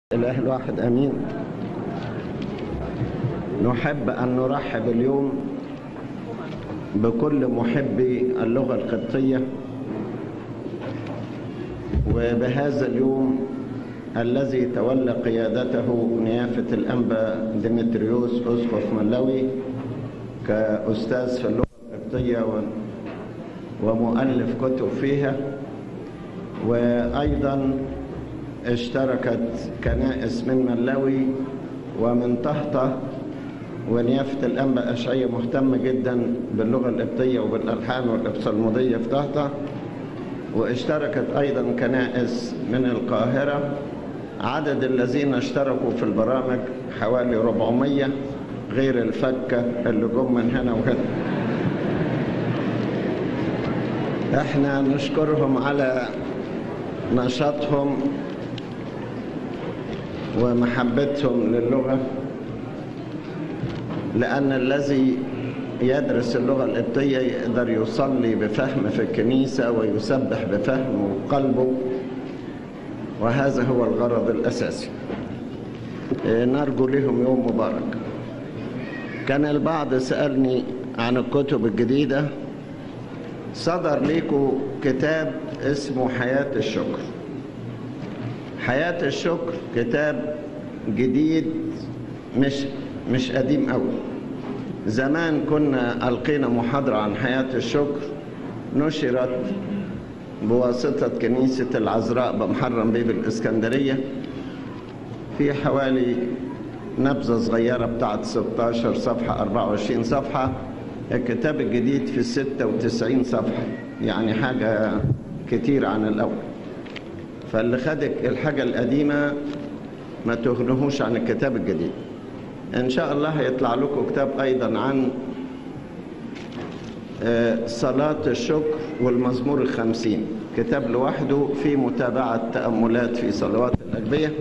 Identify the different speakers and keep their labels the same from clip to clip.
Speaker 1: الإله الواحد أمين نحب أن نرحب اليوم بكل محبي اللغة القبطية وبهذا اليوم الذي تولى قيادته نيافة الأنبا ديمتريوس أسقف ملاوي كأستاذ في اللغة القبطية ومؤلف كتب فيها وأيضا اشتركت كنائس من ملاوي ومن طهطة ونيافة الأنبا أشعية مهتمة جدا باللغة القبطية وبالألحان والإبصالمودية في طهطة واشتركت أيضا كنائس من القاهرة عدد الذين اشتركوا في البرامج حوالي 400 غير الفكة اللي جم من هنا وهنا احنا نشكرهم على نشاطهم ومحبتهم للغة لأن الذي يدرس اللغة القبطية يقدر يصلي بفهم في الكنيسة ويسبح بفهم قلبه وهذا هو الغرض الأساسي نرجو لهم يوم مبارك كان البعض سألني عن الكتب الجديدة صدر ليكم كتاب اسمه حياة الشكر حياة الشكر كتاب جديد مش مش قديم قوي زمان كنا ألقينا محاضرة عن حياة الشكر نشرت بواسطة كنيسة العذراء بمحرم بيه بالإسكندرية في حوالي نبذة صغيرة بتاعت 16 صفحة 24 صفحة الكتاب الجديد في 96 صفحة يعني حاجة كتير عن الأول فاللي خدك الحاجة القديمة ما تغنهوش عن الكتاب الجديد إن شاء الله هيطلع لكم كتاب أيضا عن صلاة الشكر والمزمور الخمسين كتاب لوحده في متابعة تأملات في صلوات الأجبية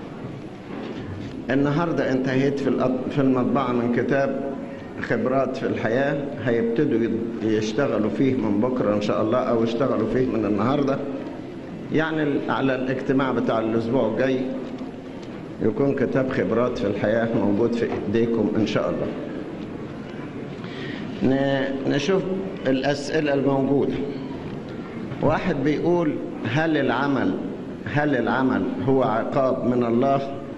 Speaker 1: النهاردة انتهيت في المطبعة من كتاب خبرات في الحياة هيبتدوا يشتغلوا فيه من بكرة إن شاء الله أو يشتغلوا فيه من النهاردة يعني على الاجتماع بتاع الأسبوع الجاي يكون كتاب خبرات في الحياة موجود في إيديكم إن شاء الله نشوف الأسئلة الموجودة واحد بيقول هل العمل هل العمل هو عقاب من الله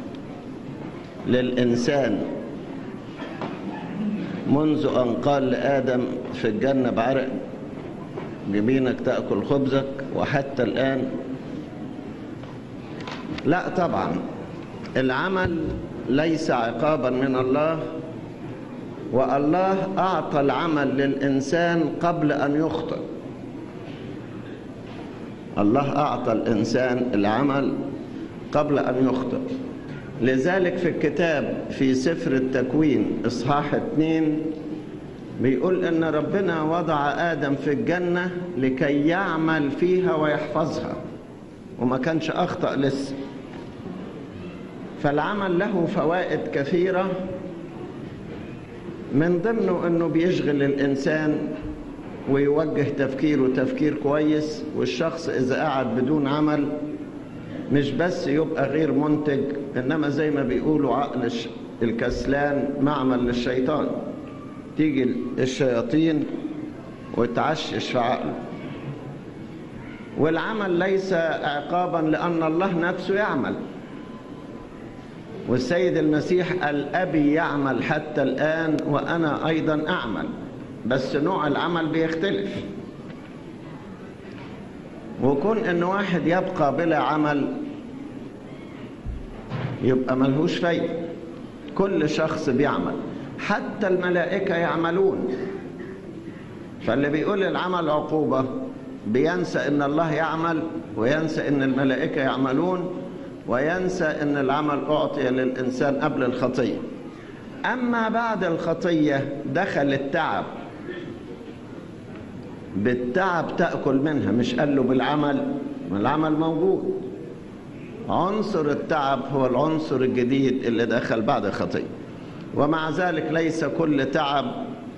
Speaker 1: للإنسان منذ أن قال لآدم في الجنة بعرق جبينك تأكل خبزك وحتى الآن لا طبعا العمل ليس عقابا من الله والله أعطى العمل للإنسان قبل أن يخطئ الله أعطى الإنسان العمل قبل أن يخطئ لذلك في الكتاب في سفر التكوين إصحاح اتنين بيقول إن ربنا وضع آدم في الجنة لكي يعمل فيها ويحفظها وما كانش أخطأ لسه فالعمل له فوائد كثيرة من ضمنه أنه بيشغل الإنسان ويوجه تفكيره تفكير كويس والشخص إذا قعد بدون عمل مش بس يبقى غير منتج إنما زي ما بيقولوا عقل الكسلان معمل للشيطان تيجي الشياطين وتعشش في عقله والعمل ليس عقابا لأن الله نفسه يعمل والسيد المسيح قال أبي يعمل حتى الآن وأنا أيضا أعمل بس نوع العمل بيختلف وكون ان واحد يبقى بلا عمل يبقى ملهوش فايدة كل شخص بيعمل حتى الملائكة يعملون فاللي بيقول العمل عقوبة بينسى ان الله يعمل وينسى ان الملائكة يعملون وينسى ان العمل اعطي للانسان قبل الخطية اما بعد الخطية دخل التعب بالتعب تأكل منها مش قال له بالعمل العمل موجود عنصر التعب هو العنصر الجديد اللي دخل بعد الخطية ومع ذلك ليس كل تعب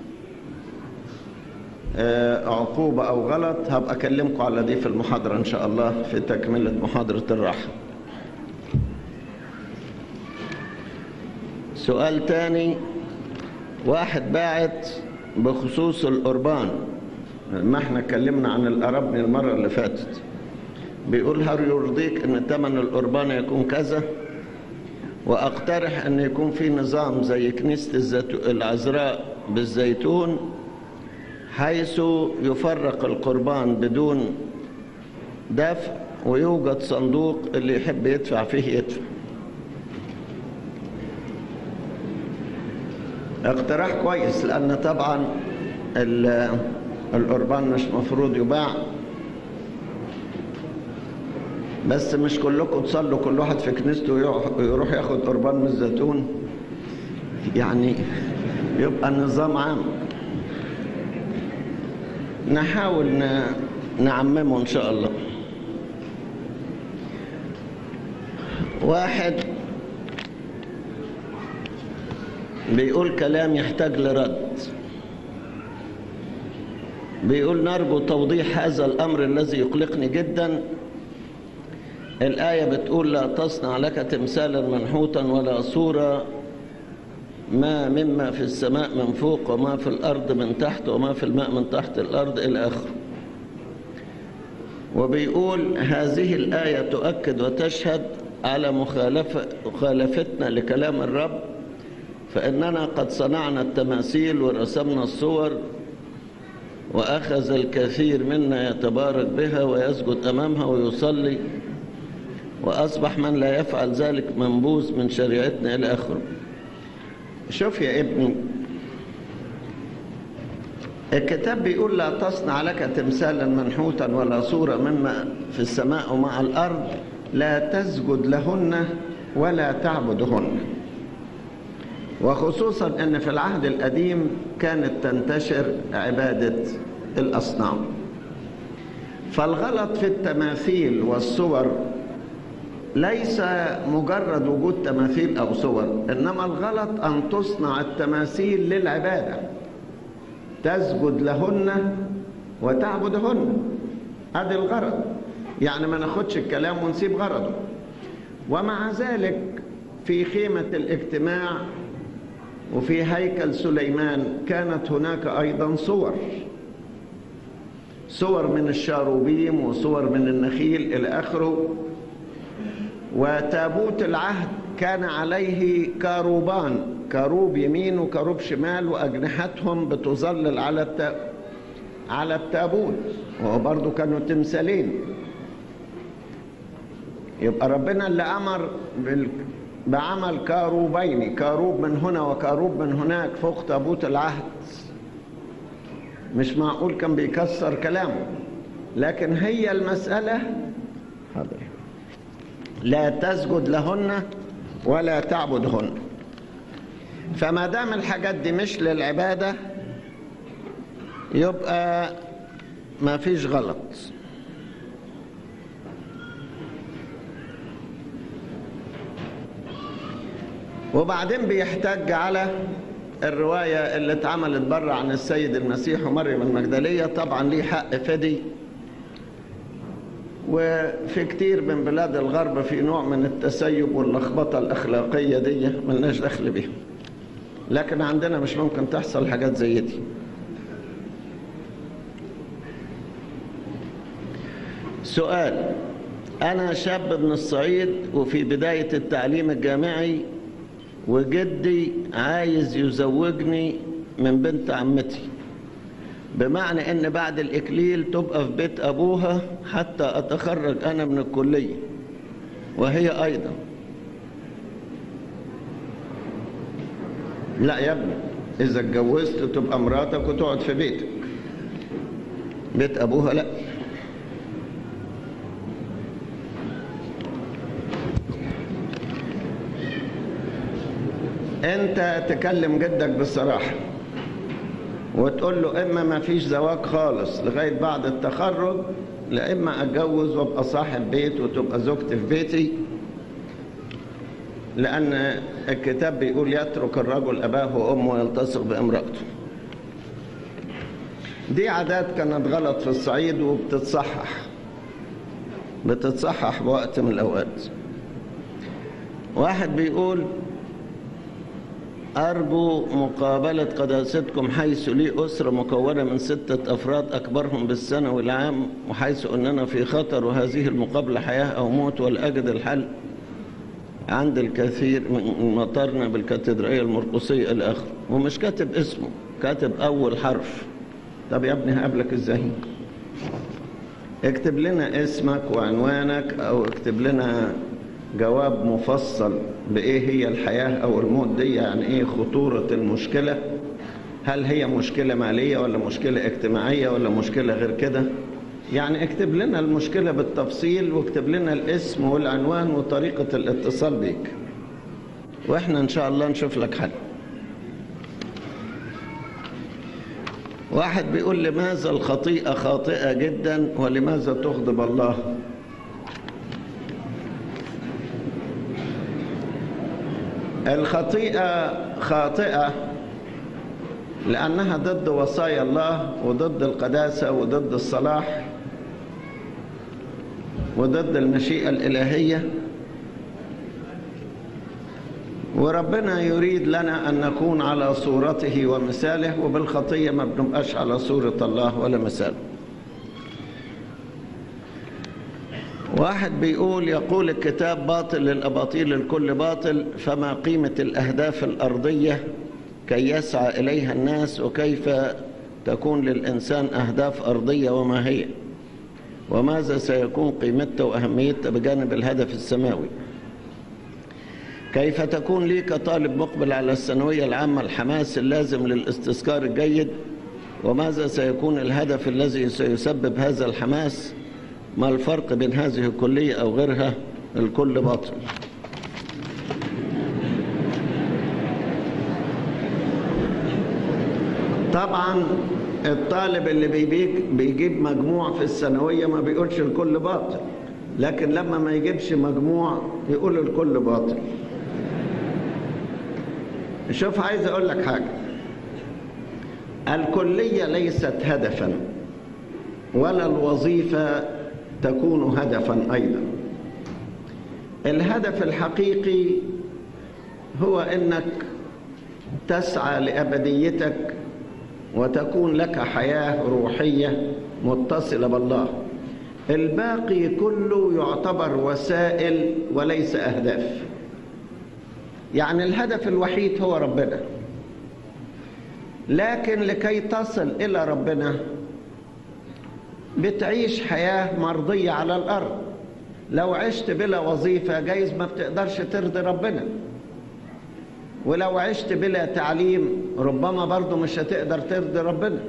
Speaker 1: عقوبة أو غلط هبقى أكلمكم على دي في المحاضرة إن شاء الله في تكملة محاضرة الراحة سؤال تاني واحد باعت بخصوص القربان ما احنا اتكلمنا عن القربن المرة اللي فاتت بيقول هل يرضيك ان ثمن القربان يكون كذا واقترح ان يكون في نظام زي كنيسة الزيتو... العذراء بالزيتون حيث يفرق القربان بدون دفع ويوجد صندوق اللي يحب يدفع فيه يدفع اقتراح كويس لان طبعا القربان مش مفروض يباع بس مش كلكم تصلوا كل واحد في كنيسته ويروح ياخد قربان من الزيتون يعني يبقى النظام عام نحاول نعممه ان شاء الله واحد بيقول كلام يحتاج لرد بيقول نرجو توضيح هذا الأمر الذي يقلقني جدا الآية بتقول لا تصنع لك تمثالا منحوتا ولا صورة ما مما في السماء من فوق وما في الأرض من تحت وما في الماء من تحت الأرض إلى آخره وبيقول هذه الآية تؤكد وتشهد على مخالفة مخالفتنا لكلام الرب فإننا قد صنعنا التماثيل ورسمنا الصور وأخذ الكثير منا يتبارك بها ويسجد أمامها ويصلي وأصبح من لا يفعل ذلك منبوذ من شريعتنا إلى آخره شوف يا ابني الكتاب بيقول لا تصنع لك تمثالا منحوتا ولا صورة مما في السماء ومع الأرض لا تسجد لهن ولا تعبدهن وخصوصا أن في العهد القديم كانت تنتشر عبادة الأصنام فالغلط في التماثيل والصور ليس مجرد وجود تماثيل أو صور إنما الغلط أن تصنع التماثيل للعبادة تسجد لهن وتعبدهن هذا الغرض يعني ما ناخدش الكلام ونسيب غرضه ومع ذلك في خيمة الاجتماع وفي هيكل سليمان كانت هناك أيضا صور صور من الشاروبيم وصور من النخيل إلى آخره وتابوت العهد كان عليه كاروبان كاروب يمين وكاروب شمال وأجنحتهم بتظلل على الت... على التابوت وهو برضه كانوا تمثالين يبقى ربنا اللي أمر بال... بعمل كاروبين كاروب من هنا وكاروب من هناك فوق تابوت العهد مش معقول كان بيكسر كلامه لكن هي المسألة حاضر لا تسجد لهن ولا تعبدهن فما دام الحاجات دي مش للعبادة يبقى ما فيش غلط وبعدين بيحتج على الرواية اللي اتعملت بره عن السيد المسيح ومريم المجدلية طبعا ليه حق فدي وفي كتير من بلاد الغرب في نوع من التسيب واللخبطة الأخلاقية دي ملناش دخل بيها لكن عندنا مش ممكن تحصل حاجات زي دي سؤال أنا شاب من الصعيد وفي بداية التعليم الجامعي وجدي عايز يزوجني من بنت عمتي بمعنى ان بعد الاكليل تبقى في بيت ابوها حتى اتخرج انا من الكليه وهي ايضا لا يا ابني اذا اتجوزت تبقى مراتك وتقعد في بيتك بيت ابوها لا انت تكلم جدك بالصراحه وتقول له اما ما فيش زواج خالص لغايه بعد التخرج لا اما اتجوز وابقى صاحب بيت وتبقى زوجتي في بيتي لان الكتاب بيقول يترك الرجل اباه وامه ويلتصق بامراته دي عادات كانت غلط في الصعيد وبتتصحح بتتصحح بوقت من الاوقات واحد بيقول أرجو مقابلة قداستكم حيث لي أسرة مكونة من ستة أفراد أكبرهم بالثانوي العام وحيث أننا في خطر وهذه المقابلة حياة أو موت ولا أجد الحل عند الكثير من مطرنا بالكاتدرائية المرقصية الآخر ومش كاتب اسمه كاتب أول حرف طب يا ابني هقابلك إزاي اكتب لنا اسمك وعنوانك أو اكتب لنا جواب مفصل بإيه هي الحياة أو الموت دي يعني إيه خطورة المشكلة هل هي مشكلة مالية ولا مشكلة اجتماعية ولا مشكلة غير كده يعني اكتب لنا المشكلة بالتفصيل واكتب لنا الاسم والعنوان وطريقة الاتصال بيك واحنا ان شاء الله نشوف لك حل واحد بيقول لماذا الخطيئة خاطئة جدا ولماذا تغضب الله الخطيئة خاطئة لأنها ضد وصايا الله وضد القداسة وضد الصلاح وضد المشيئة الإلهية وربنا يريد لنا أن نكون على صورته ومثاله وبالخطية ما بنبقاش على صورة الله ولا مثاله واحد بيقول يقول الكتاب باطل للأباطيل الكل باطل فما قيمة الأهداف الأرضية كي يسعى إليها الناس وكيف تكون للإنسان أهداف أرضية وما هي وماذا سيكون قيمتها وأهميتها بجانب الهدف السماوي كيف تكون لي كطالب مقبل على الثانوية العامة الحماس اللازم للاستذكار الجيد وماذا سيكون الهدف الذي سيسبب هذا الحماس ما الفرق بين هذه الكلية أو غيرها الكل باطل طبعا الطالب اللي بيجيب, بيجيب مجموع في الثانوية ما بيقولش الكل باطل لكن لما ما يجيبش مجموع يقول الكل باطل شوف عايز اقول لك حاجة الكلية ليست هدفا ولا الوظيفة تكون هدفا أيضا الهدف الحقيقي هو أنك تسعى لأبديتك وتكون لك حياة روحية متصلة بالله الباقي كله يعتبر وسائل وليس أهداف يعني الهدف الوحيد هو ربنا لكن لكي تصل إلى ربنا بتعيش حياة مرضية على الأرض لو عشت بلا وظيفة جايز ما بتقدرش ترضي ربنا ولو عشت بلا تعليم ربما برضه مش هتقدر ترضي ربنا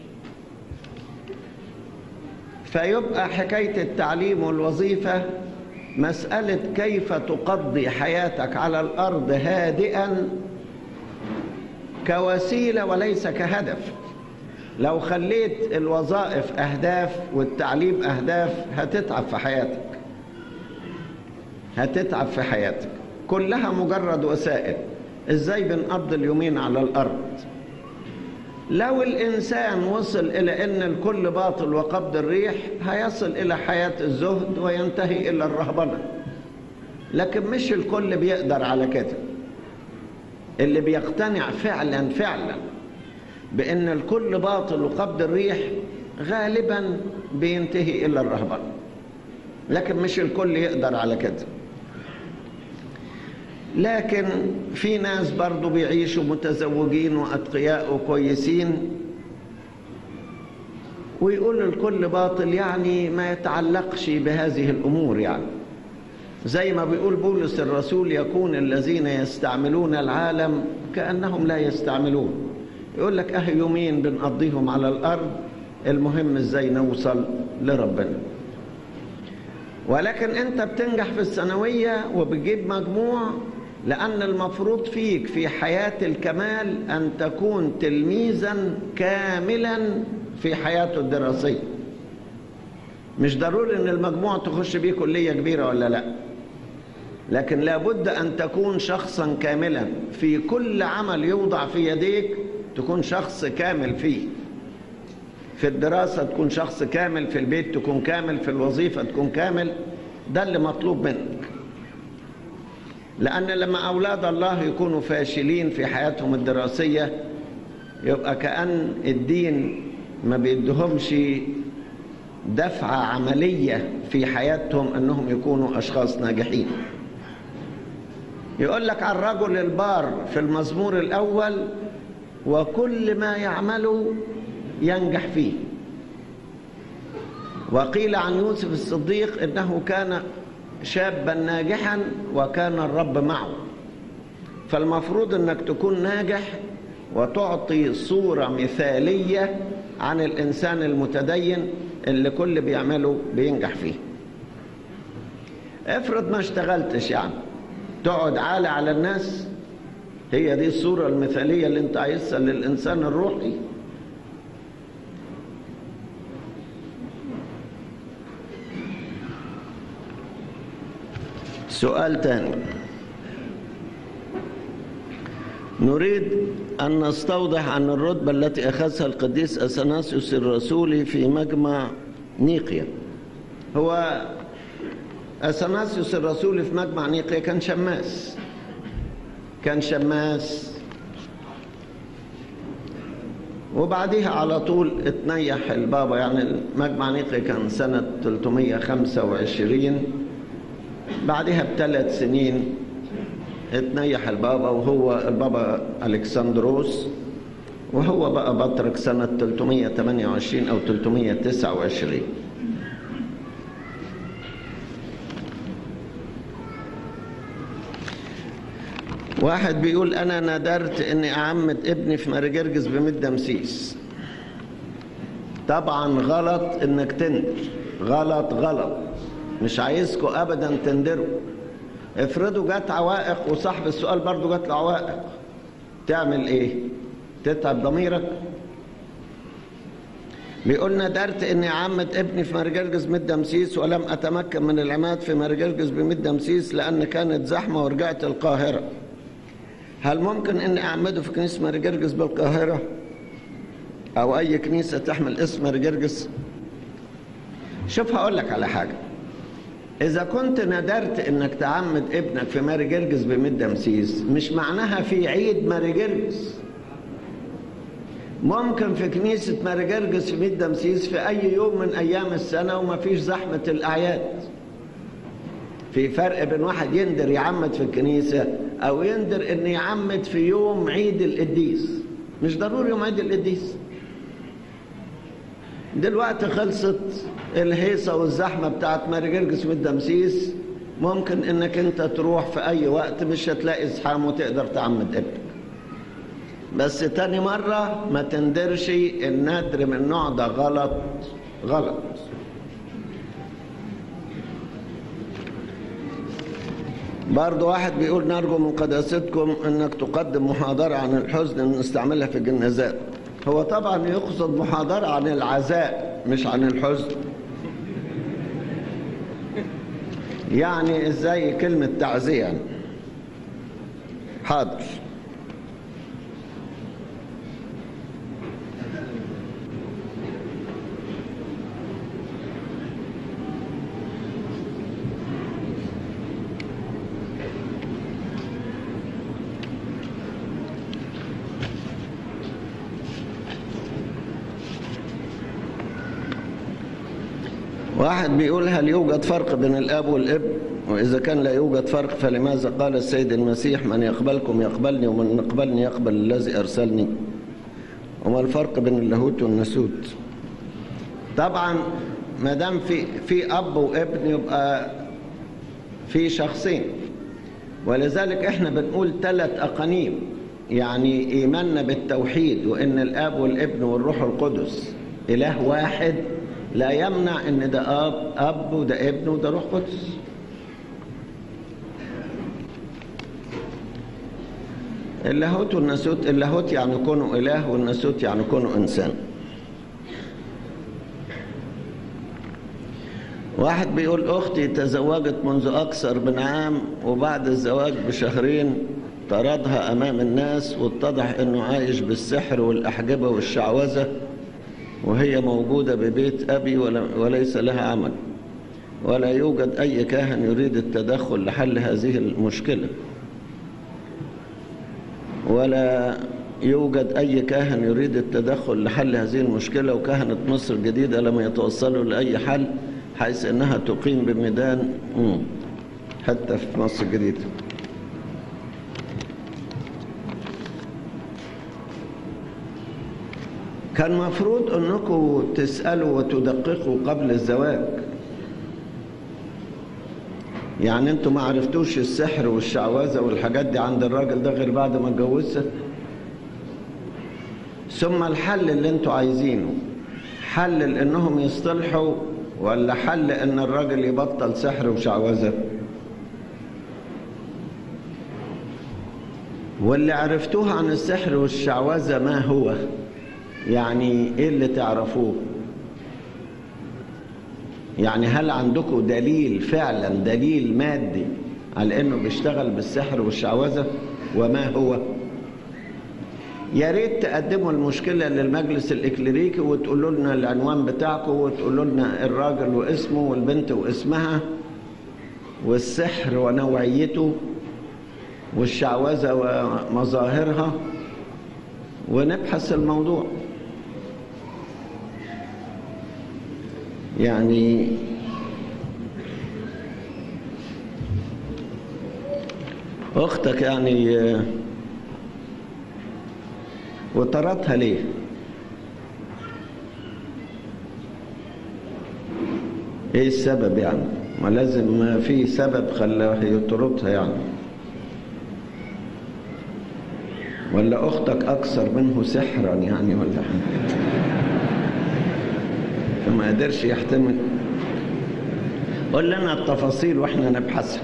Speaker 1: فيبقى حكاية التعليم والوظيفة مسألة كيف تقضي حياتك على الأرض هادئا كوسيلة وليس كهدف لو خليت الوظائف أهداف والتعليم أهداف هتتعب في حياتك هتتعب في حياتك كلها مجرد وسائل ازاي بنقضي اليومين على الأرض لو الإنسان وصل إلى أن الكل باطل وقبض الريح هيصل إلى حياة الزهد وينتهي إلى الرهبنة لكن مش الكل بيقدر على كده اللي بيقتنع فعلا فعلا بأن الكل باطل وقبض الريح غالبا بينتهي إلى الرهبنة لكن مش الكل يقدر على كده لكن في ناس برضو بيعيشوا متزوجين وأتقياء وكويسين ويقول الكل باطل يعني ما يتعلقش بهذه الأمور يعني زي ما بيقول بولس الرسول يكون الذين يستعملون العالم كأنهم لا يستعملون يقول لك أهي يومين بنقضيهم على الأرض المهم ازاي نوصل لربنا ولكن انت بتنجح في الثانوية وبتجيب مجموع لأن المفروض فيك في حياة الكمال أن تكون تلميذا كاملا في حياته الدراسية مش ضروري أن المجموع تخش بيه كلية كبيرة ولا لا لكن لابد أن تكون شخصا كاملا في كل عمل يوضع في يديك تكون شخص كامل فيه في الدراسة تكون شخص كامل في البيت تكون كامل في الوظيفة تكون كامل ده اللي مطلوب منك لأن لما أولاد الله يكونوا فاشلين في حياتهم الدراسية يبقى كأن الدين ما بيدهمش دفعة عملية في حياتهم أنهم يكونوا أشخاص ناجحين يقول لك عن الرجل البار في المزمور الأول وكل ما يعمله ينجح فيه وقيل عن يوسف الصديق انه كان شابا ناجحا وكان الرب معه فالمفروض انك تكون ناجح وتعطي صورة مثالية عن الانسان المتدين اللي كل بيعمله بينجح فيه افرض ما اشتغلتش يعني تقعد عالة على الناس هي دي الصورة المثالية اللي انت عايزها للإنسان الروحي سؤال تاني نريد أن نستوضح عن الرتبة التي أخذها القديس أثناسيوس الرسولي في مجمع نيقيا هو أثناسيوس الرسولي في مجمع نيقيا كان شماس كان شماس وبعديها على طول اتنيح البابا يعني مجمع نيقيا كان سنة 325 بعدها بثلاث سنين اتنيح البابا وهو البابا الكسندروس وهو بقى بطرك سنة 328 أو 329 واحد بيقول أنا ندرت إني أعمد ابني في مرجرجس بمدة مسيس طبعا غلط إنك تندر غلط غلط مش عايزكم أبدا تندروا افرضوا جت عوائق وصاحب السؤال برضو جت له عوائق تعمل ايه تتعب ضميرك بيقول ندرت اني عمت ابني في مرجرجس مد مسيس ولم اتمكن من العماد في مرجرجس بمد مسيس لان كانت زحمه ورجعت القاهره هل ممكن اني اعمده في كنيسه مرجرجس بالقاهره او اي كنيسه تحمل اسم مرجرجس شوف هقول لك على حاجه إذا كنت ندرت إنك تعمد ابنك في ماري جرجس بمد مسيس مش معناها في عيد ماري جرجس ممكن في كنيسة ماري جرجس في مد مسيس في أي يوم من أيام السنة وما فيش زحمة الأعياد في فرق بين واحد يندر يعمد في الكنيسة أو يندر إن يعمد في يوم عيد القديس مش ضروري يوم عيد القديس دلوقتي خلصت الهيصة والزحمة بتاعت ماري جرجس والدمسيس ممكن انك انت تروح في اي وقت مش هتلاقي زحام وتقدر تعمد ابنك بس تاني مرة ما تندرش الندر من النوع ده غلط غلط برضه واحد بيقول نرجو من قداستكم انك تقدم محاضرة عن الحزن نستعملها في الجنازات هو طبعا يقصد محاضرة عن العزاء مش عن الحزن يعني ازاي كلمة تعزية يعني. حاضر واحد بيقول هل يوجد فرق بين الاب والابن واذا كان لا يوجد فرق فلماذا قال السيد المسيح من يقبلكم يقبلني ومن يقبلني يقبل الذي ارسلني وما الفرق بين اللاهوت والناسوت طبعا ما دام في في اب وابن يبقى في شخصين ولذلك احنا بنقول ثلاث اقانيم يعني ايماننا بالتوحيد وان الاب والابن والروح القدس اله واحد لا يمنع ان ده اب اب وده ابن وده روح قدس اللاهوت والناسوت اللاهوت يعني كونه اله والناسوت يعني كونه انسان واحد بيقول اختي تزوجت منذ اكثر من عام وبعد الزواج بشهرين طردها امام الناس واتضح انه عايش بالسحر والاحجبه والشعوذه وهي موجودة ببيت أبي وليس لها عمل ولا يوجد أي كاهن يريد التدخل لحل هذه المشكلة ولا يوجد أي كاهن يريد التدخل لحل هذه المشكلة وكهنة مصر الجديدة لم يتوصلوا لأي حل حيث أنها تقيم بميدان مم. حتى في مصر الجديدة كان مفروض أنكم تسألوا وتدققوا قبل الزواج يعني انتوا ما عرفتوش السحر والشعوذة والحاجات دي عند الراجل ده غير بعد ما اتجوزت ثم الحل اللي انتوا عايزينه حل انهم يصطلحوا ولا حل ان الراجل يبطل سحر وشعوذة واللي عرفتوه عن السحر والشعوذة ما هو يعني ايه اللي تعرفوه يعني هل عندكم دليل فعلا دليل مادي على انه بيشتغل بالسحر والشعوذة وما هو يا ريت تقدموا المشكلة للمجلس الإكليريكي وتقولوا لنا العنوان بتاعكم وتقولوا لنا الراجل واسمه والبنت واسمها والسحر ونوعيته والشعوذة ومظاهرها ونبحث الموضوع يعني أختك يعني وطردها ليه ايه السبب يعني ما لازم في سبب خلاه يطردها يعني ولا اختك اكثر منه سحرا يعني ولا حاجه فما قدرش يحتمل قول لنا التفاصيل واحنا نبحثها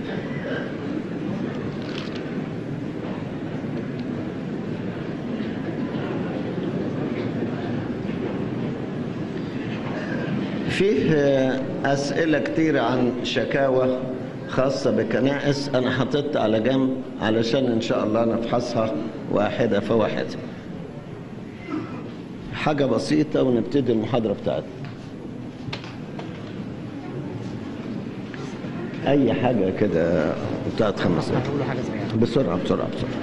Speaker 1: فيه أسئلة كتير عن شكاوى خاصة بكنائس أنا حطيت على جنب علشان إن شاء الله نفحصها واحدة فواحدة حاجة بسيطة ونبتدي المحاضرة بتاعتنا أي حاجة كده بتاعت خمس دقايق بسرعة بسرعة بسرعة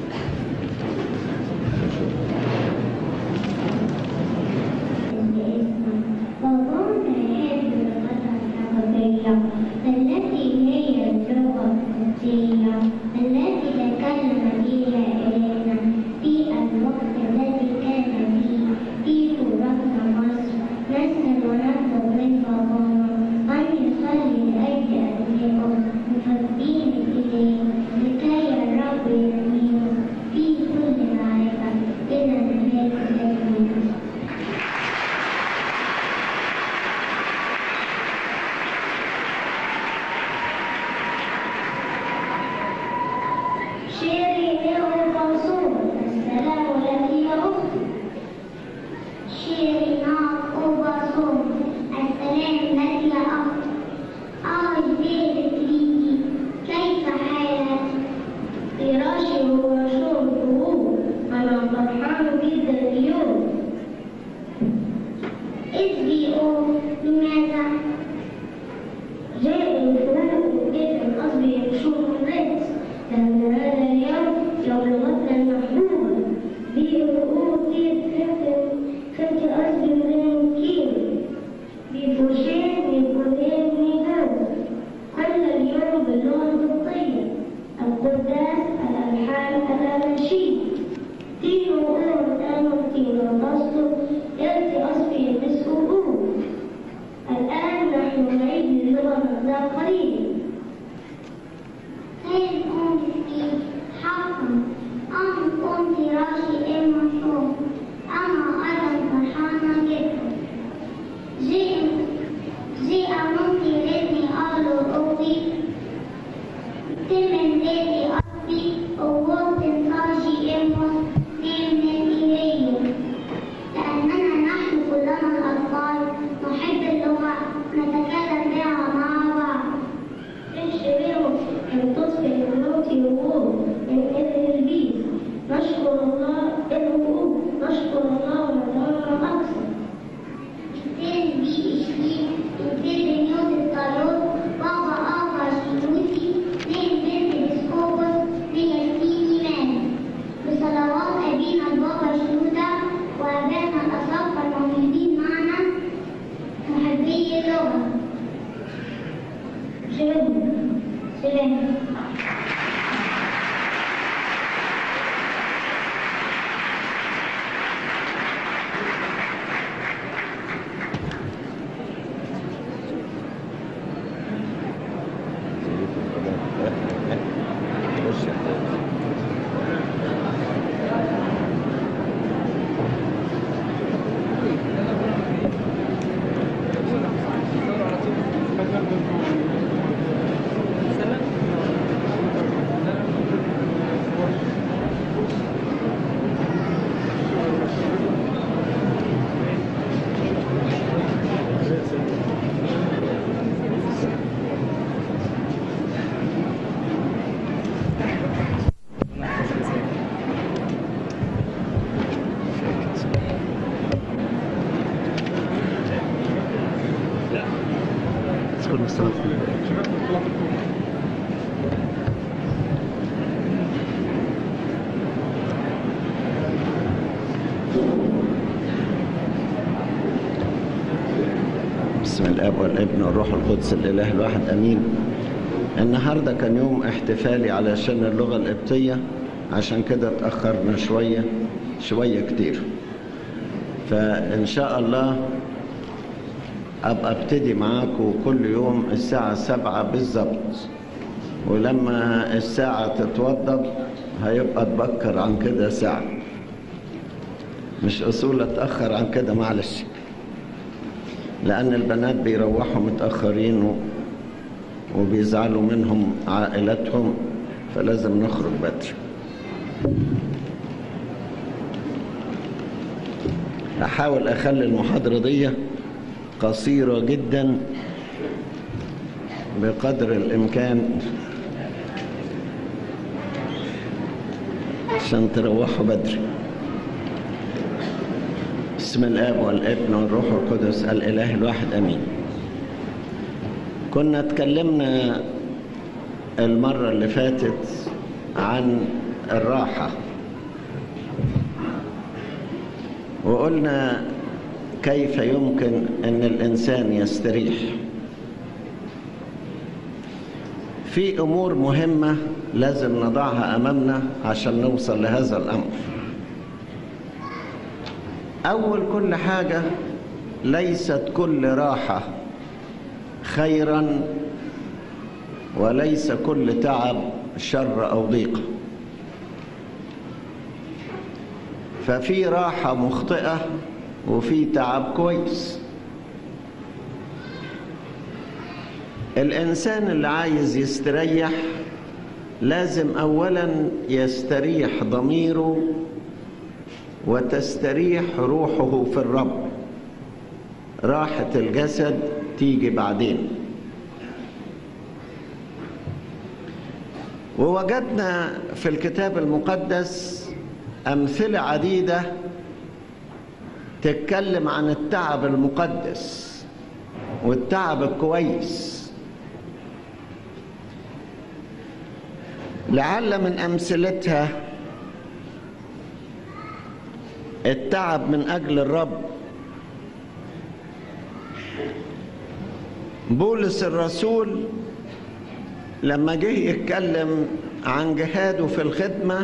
Speaker 2: التي هي اللغة القدسية التي تكلم بها إلينا في الوقت الذي كان فيه في تراث مصر نسأل ونطلب من بابانا أن يصلي لأجل أبنائهم محبين إليه لكي الرب يرميهم في كل معرفة إلى نهاية الأزمنة شيري نور الرسول السلام لك يا أختي شيري نار وبصوم السلام لك يا أختي آي بيتك ليكي كيف حالك فراشي هو شوم الغروب أنا فرحان جدا اليوم إذ بيقول لماذا جاء الفلان وجاء القصد يمشون الناس لأن هذا اليوم يوم لغتنا المحبوبة بيقول كيف خدت خدت قصدي من كيف بفوشين بفلان نيجان كل اليوم باللغة القبطية القداس الألحان الأناشيد تينو أمر تانو تينو تصلو يأتي أصفي بالسقوط الآن نحن نعيد اللغة مبدأ قليل هل كنت في حقا أم كنت راشي المشروع أنا أيضا فرحانة جدا جئ جئ ممكن لابني قالوا أختي تمن لابني أختي ووقت راشي إمس تمن إليه لأننا نحن كلنا الأطفال نحب اللغة نتكلم بها مع بعض الشباب أن تطفئ الموت الوقوف من إذن البيت نشكر الله الوقوف
Speaker 3: تذكر الصلاة
Speaker 1: بسم الاب والابن والروح القدس الاله الواحد امين النهارده كان يوم احتفالي علشان اللغه القبطيه عشان كده اتاخرنا شويه شويه كتير فان شاء الله ابقى ابتدي معاكم كل يوم الساعه سبعة بالظبط ولما الساعه تتوضب هيبقى اتبكر عن كده ساعه مش اصول اتاخر عن كده معلش لأن البنات بيروحوا متأخرين و... وبيزعلوا منهم عائلاتهم فلازم نخرج بدري أحاول أخلي المحاضرة دي قصيرة جدا بقدر الإمكان عشان تروحوا بدري بسم الاب والابن والروح القدس الاله الواحد امين كنا اتكلمنا المره اللي فاتت عن الراحه وقلنا كيف يمكن ان الانسان يستريح في امور مهمه لازم نضعها امامنا عشان نوصل لهذا الامر أول كل حاجة ليست كل راحة خيرا وليس كل تعب شر أو ضيق ففي راحة مخطئة وفي تعب كويس الإنسان اللي عايز يستريح لازم أولا يستريح ضميره وتستريح روحه في الرب راحة الجسد تيجي بعدين ووجدنا في الكتاب المقدس أمثلة عديدة تتكلم عن التعب المقدس والتعب الكويس لعل من أمثلتها التعب من أجل الرب بولس الرسول لما جه يتكلم عن جهاده في الخدمة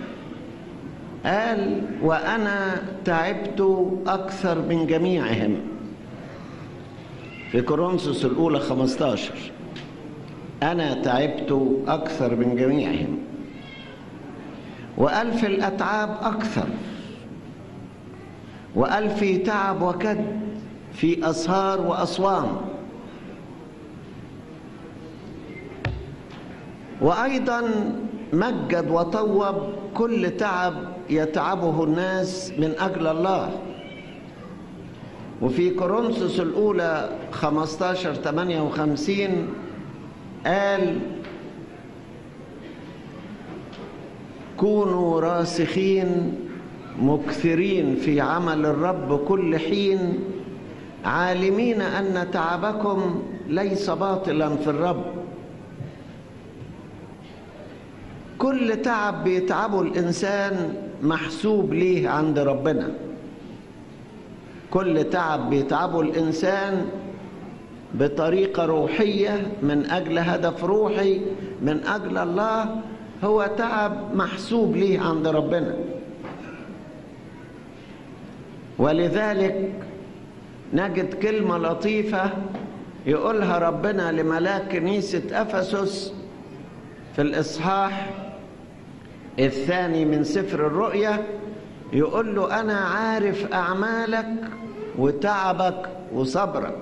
Speaker 1: قال وأنا تعبت أكثر من جميعهم في كورنثوس الأولى 15 أنا تعبت أكثر من جميعهم وقال في الأتعاب أكثر وقال في تعب وكد في أسهار وأصوام وأيضا مجد وطوب كل تعب يتعبه الناس من أجل الله وفي كورنثوس الأولى 15 58 قال كونوا راسخين مكثرين في عمل الرب كل حين عالمين ان تعبكم ليس باطلا في الرب كل تعب بيتعبه الانسان محسوب ليه عند ربنا كل تعب بيتعبه الانسان بطريقه روحيه من اجل هدف روحي من اجل الله هو تعب محسوب ليه عند ربنا ولذلك نجد كلمة لطيفة يقولها ربنا لملاك كنيسة أفسس في الإصحاح الثاني من سفر الرؤيا يقول له أنا عارف أعمالك وتعبك وصبرك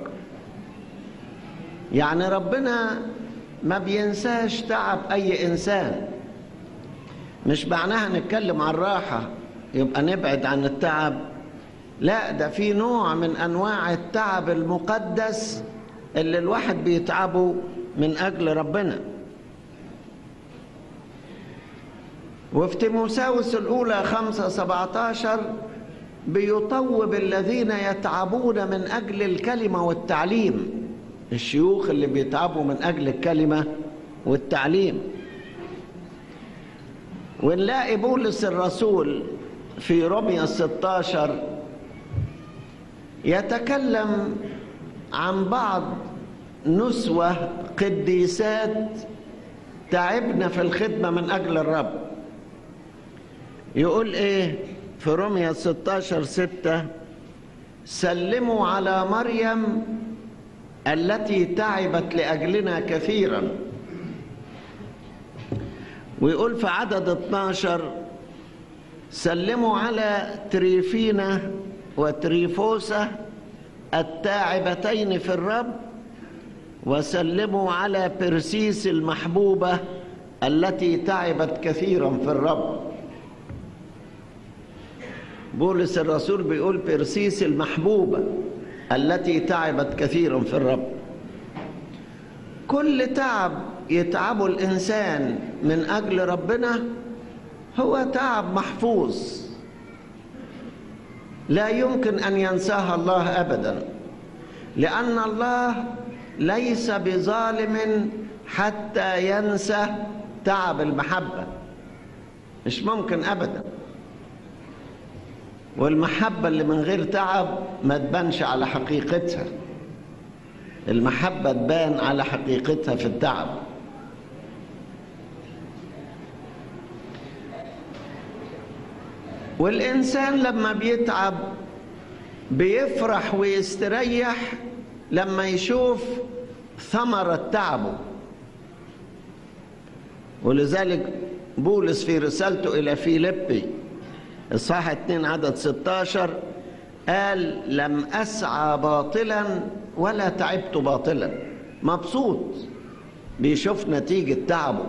Speaker 1: يعني ربنا ما بينساش تعب أي إنسان مش معناها نتكلم عن الراحة يبقى نبعد عن التعب لا ده في نوع من أنواع التعب المقدس اللي الواحد بيتعبه من أجل ربنا وفي تيموساوس الأولى خمسة سبعتاشر بيطوب الذين يتعبون من أجل الكلمة والتعليم الشيوخ اللي بيتعبوا من أجل الكلمة والتعليم ونلاقي بولس الرسول في رمية 16 يتكلم عن بعض نسوة قديسات تعبنا في الخدمة من أجل الرب يقول إيه في رمية 16 ستة سلموا على مريم التي تعبت لأجلنا كثيرا ويقول في عدد 12 سلموا على تريفينا وتريفوسة التاعبتين في الرب وسلموا على برسيس المحبوبة التي تعبت كثيرا في الرب بولس الرسول بيقول برسيس المحبوبة التي تعبت كثيرا في الرب كل تعب يتعبه الإنسان من أجل ربنا هو تعب محفوظ لا يمكن أن ينساها الله أبدا لأن الله ليس بظالم حتى ينسى تعب المحبة مش ممكن أبدا والمحبة اللي من غير تعب ما تبانش على حقيقتها المحبة تبان على حقيقتها في التعب والإنسان لما بيتعب بيفرح ويستريح لما يشوف ثمرة تعبه ولذلك بولس في رسالته إلى فيليبي إصحاح 2 عدد 16 قال لم أسعى باطلا ولا تعبت باطلا مبسوط بيشوف نتيجة تعبه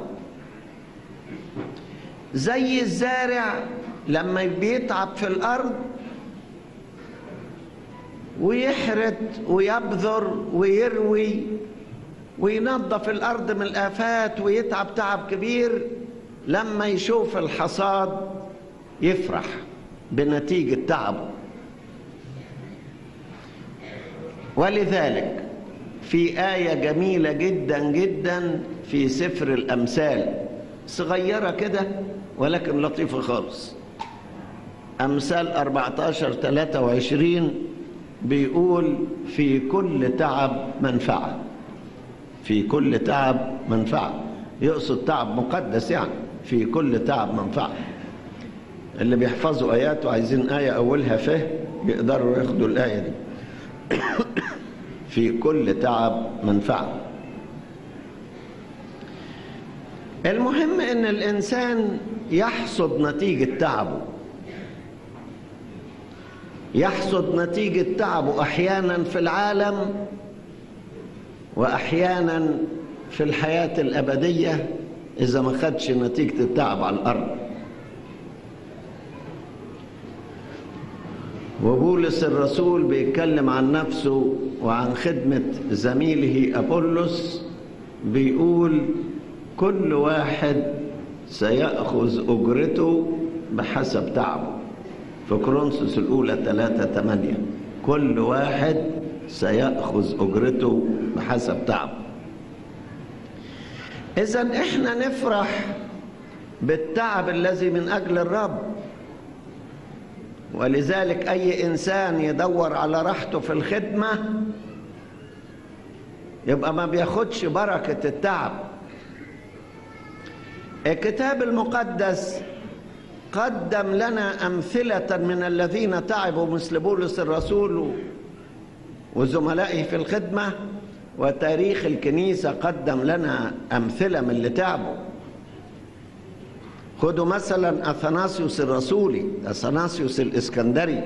Speaker 1: زي الزارع لما بيتعب في الأرض ويحرث ويبذر ويروي وينظف الأرض من الآفات ويتعب تعب كبير لما يشوف الحصاد يفرح بنتيجة تعبه ولذلك في آية جميلة جدا جدا في سفر الأمثال صغيرة كده ولكن لطيفة خالص أمثال 14 23 بيقول في كل تعب منفعة في كل تعب منفعة يقصد تعب مقدس يعني في كل تعب منفعة اللي بيحفظوا آيات وعايزين آية أولها فه يقدروا ياخدوا الآية دي في كل تعب منفعة المهم ان الانسان يحصد نتيجة تعبه يحصد نتيجة تعبه احيانا في العالم واحيانا في الحياة الابدية اذا ما خدش نتيجة التعب على الارض وبولس الرسول بيتكلم عن نفسه وعن خدمة زميله أبولس بيقول كل واحد سيأخذ أجرته بحسب تعبه في كورنثوس الأولى 3 8 كل واحد سيأخذ أجرته بحسب تعبه إذا إحنا نفرح بالتعب الذي من أجل الرب ولذلك أي إنسان يدور على راحته في الخدمة يبقى ما بياخدش بركة التعب الكتاب المقدس قدم لنا أمثلة من الذين تعبوا مثل بولس الرسول وزملائه في الخدمة وتاريخ الكنيسة قدم لنا أمثلة من اللي تعبوا خدوا مثلا اثناسيوس الرسولي اثناسيوس الاسكندري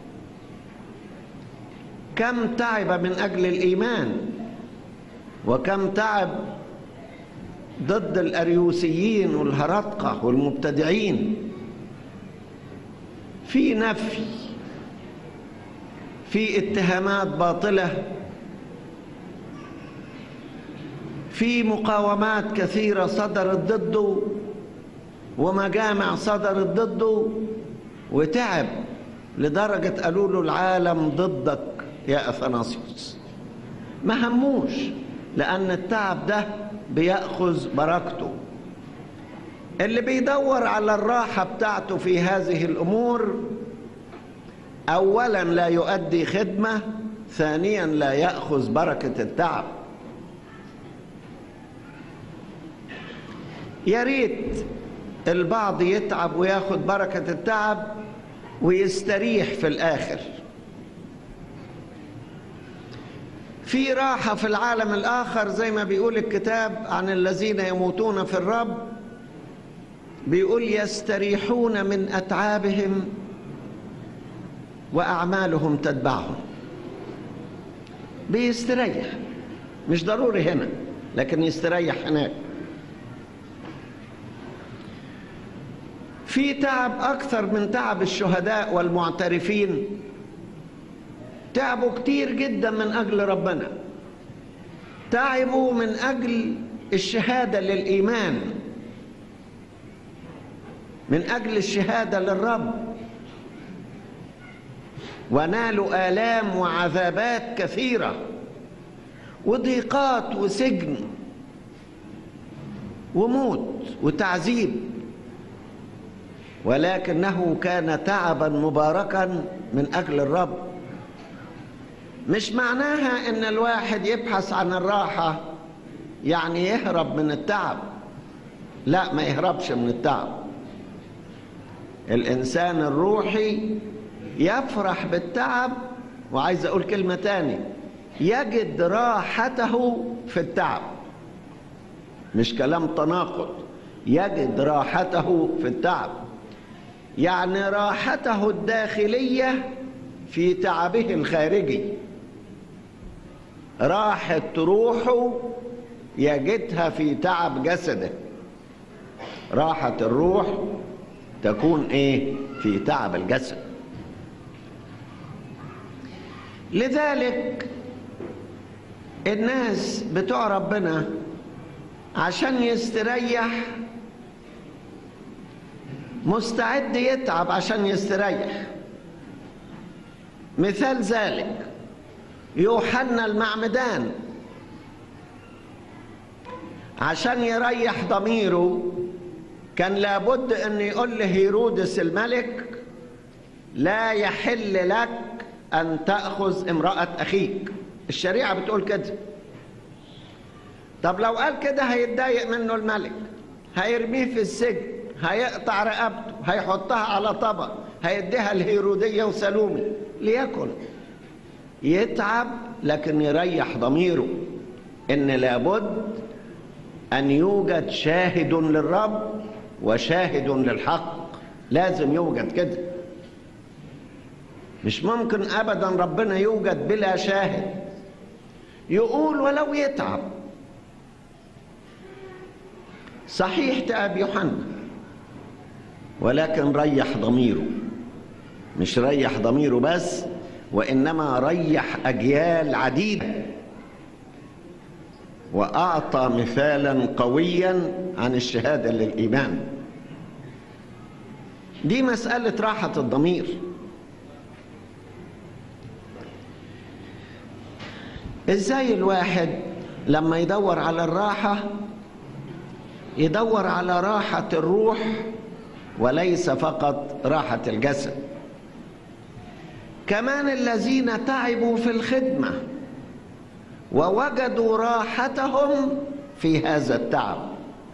Speaker 1: كم تعب من اجل الايمان وكم تعب ضد الاريوسيين والهرطقه والمبتدعين في نفي في اتهامات باطله في مقاومات كثيره صدرت ضده ومجامع صدرت ضده وتعب لدرجه قالوا له العالم ضدك يا اثناسيوس ما هموش لان التعب ده بياخذ بركته اللي بيدور على الراحه بتاعته في هذه الامور اولا لا يؤدي خدمه ثانيا لا ياخذ بركه التعب يا ريت البعض يتعب وياخد بركه التعب ويستريح في الاخر في راحه في العالم الاخر زي ما بيقول الكتاب عن الذين يموتون في الرب بيقول يستريحون من اتعابهم واعمالهم تتبعهم بيستريح مش ضروري هنا لكن يستريح هناك في تعب اكثر من تعب الشهداء والمعترفين تعبوا كتير جدا من اجل ربنا تعبوا من اجل الشهاده للايمان من اجل الشهاده للرب ونالوا الام وعذابات كثيره وضيقات وسجن وموت وتعذيب ولكنه كان تعبا مباركا من اجل الرب مش معناها ان الواحد يبحث عن الراحه يعني يهرب من التعب لا ما يهربش من التعب الانسان الروحي يفرح بالتعب وعايز اقول كلمه تاني يجد راحته في التعب مش كلام تناقض يجد راحته في التعب يعني راحته الداخليه في تعبه الخارجي راحه روحه يجدها في تعب جسده راحه الروح تكون ايه في تعب الجسد لذلك الناس بتوع ربنا عشان يستريح مستعد يتعب عشان يستريح مثال ذلك يوحنا المعمدان عشان يريح ضميره كان لابد ان يقول لهيرودس الملك لا يحل لك ان تاخذ امراه اخيك الشريعه بتقول كده طب لو قال كده هيتضايق منه الملك هيرميه في السجن هيقطع رقبته هيحطها على طبق هيديها الهيروديه وسلومي ليكن يتعب لكن يريح ضميره ان لابد ان يوجد شاهد للرب وشاهد للحق لازم يوجد كده مش ممكن ابدا ربنا يوجد بلا شاهد يقول ولو يتعب صحيح تعب يوحنا ولكن ريح ضميره مش ريح ضميره بس وانما ريح اجيال عديده واعطى مثالا قويا عن الشهاده للايمان دي مساله راحه الضمير ازاي الواحد لما يدور على الراحه يدور على راحه الروح وليس فقط راحه الجسد كمان الذين تعبوا في الخدمه ووجدوا راحتهم في هذا التعب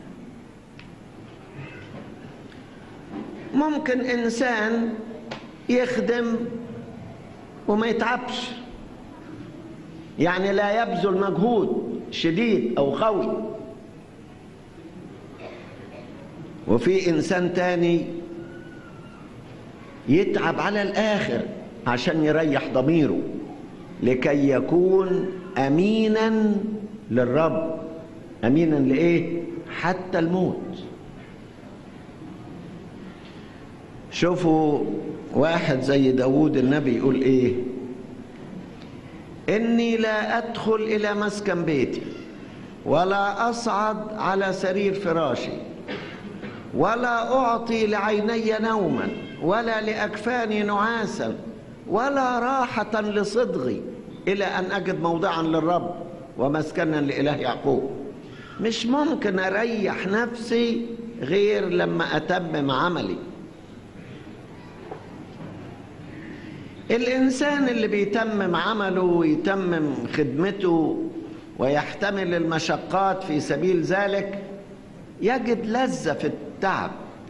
Speaker 1: ممكن انسان يخدم وما يتعبش يعني لا يبذل مجهود شديد او قوي وفي انسان تاني يتعب على الاخر عشان يريح ضميره لكي يكون امينا للرب امينا لايه حتى الموت شوفوا واحد زي داود النبي يقول ايه اني لا ادخل الى مسكن بيتي ولا اصعد على سرير فراشي ولا اعطي لعيني نوما ولا لاكفاني نعاسا ولا راحه لصدغي الى ان اجد موضعا للرب ومسكنا لاله يعقوب مش ممكن اريح نفسي غير لما اتمم عملي الانسان اللي بيتمم عمله ويتمم خدمته ويحتمل المشقات في سبيل ذلك يجد لذه في التعب